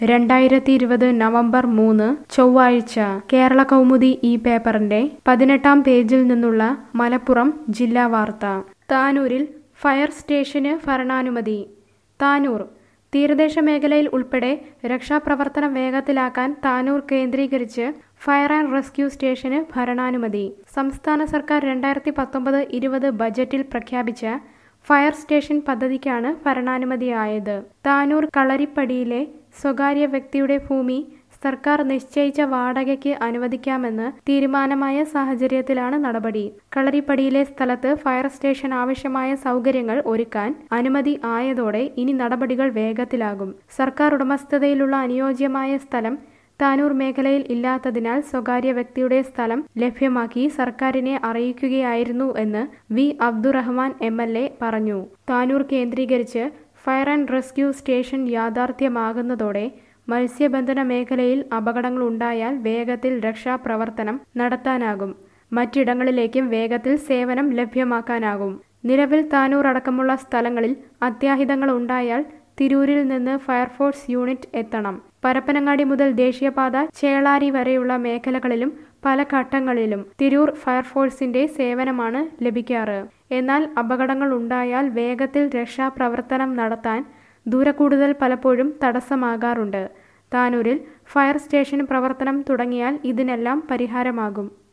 രണ്ടായിരത്തി ഇരുപത് നവംബർ മൂന്ന് ചൊവ്വാഴ്ച കേരള കൗമുദി ഈ പേപ്പറിന്റെ പതിനെട്ടാം പേജിൽ നിന്നുള്ള മലപ്പുറം ജില്ലാ വാർത്ത താനൂരിൽ ഫയർ സ്റ്റേഷന് ഭരണാനുമതി താനൂർ തീരദേശ മേഖലയിൽ ഉൾപ്പെടെ രക്ഷാപ്രവർത്തനം വേഗത്തിലാക്കാൻ താനൂർ കേന്ദ്രീകരിച്ച് ഫയർ ആൻഡ് റെസ്ക്യൂ സ്റ്റേഷന് ഭരണാനുമതി സംസ്ഥാന സർക്കാർ രണ്ടായിരത്തി പത്തൊമ്പത് ഇരുപത് ബജറ്റിൽ പ്രഖ്യാപിച്ച ഫയർ സ്റ്റേഷൻ പദ്ധതിക്കാണ് ഭരണാനുമതിയായത് താനൂർ കളരിപ്പടിയിലെ സ്വകാര്യ വ്യക്തിയുടെ ഭൂമി സർക്കാർ നിശ്ചയിച്ച വാടകയ്ക്ക് അനുവദിക്കാമെന്ന് തീരുമാനമായ സാഹചര്യത്തിലാണ് നടപടി കളരിപ്പടിയിലെ സ്ഥലത്ത് ഫയർ സ്റ്റേഷൻ ആവശ്യമായ സൗകര്യങ്ങൾ ഒരുക്കാൻ അനുമതി ആയതോടെ ഇനി നടപടികൾ വേഗത്തിലാകും സർക്കാർ ഉടമസ്ഥതയിലുള്ള അനുയോജ്യമായ സ്ഥലം താനൂർ മേഖലയിൽ ഇല്ലാത്തതിനാൽ സ്വകാര്യ വ്യക്തിയുടെ സ്ഥലം ലഭ്യമാക്കി സർക്കാരിനെ അറിയിക്കുകയായിരുന്നു എന്ന് V Abdurahman M L A പറഞ്ഞു താനൂർ കേന്ദ്രീകരിച്ച് ഫയർ ആൻഡ് റെസ്ക്യൂ സ്റ്റേഷൻ യാഥാർത്ഥ്യമാകുന്നതോടെ മത്സ്യബന്ധന മേഖലയിൽ അപകടങ്ങൾ ഉണ്ടായാൽ വേഗത്തിൽ രക്ഷാപ്രവർത്തനം നടത്താനാകും മറ്റിടങ്ങളിലേക്കും വേഗത്തിൽ സേവനം ലഭ്യമാക്കാനാകും നിലവിൽ താനൂർ അടക്കമുള്ള സ്ഥലങ്ങളിൽ അത്യാഹിതങ്ങൾ ഉണ്ടായാൽ തിരൂരിൽ നിന്ന് ഫയർഫോഴ്സ് യൂണിറ്റ് എത്തണം പരപ്പനങ്ങാടി മുതൽ ദേശീയപാത ചേളാരി വരെയുള്ള മേഖലകളിലും പല ഘട്ടങ്ങളിലും തിരൂർ ഫയർഫോഴ്സിന്റെ സേവനമാണ് ലഭിക്കാറ് എന്നാൽ അപകടങ്ങൾ ഉണ്ടായാൽ വേഗത്തിൽ രക്ഷാപ്രവർത്തനം നടത്താൻ ദൂരക്കൂടുതൽ പലപ്പോഴും തടസ്സമാകാറുണ്ട് താനൂരിൽ ഫയർ സ്റ്റേഷൻ പ്രവർത്തനം തുടങ്ങിയാൽ ഇതിനെല്ലാം പരിഹാരമാകും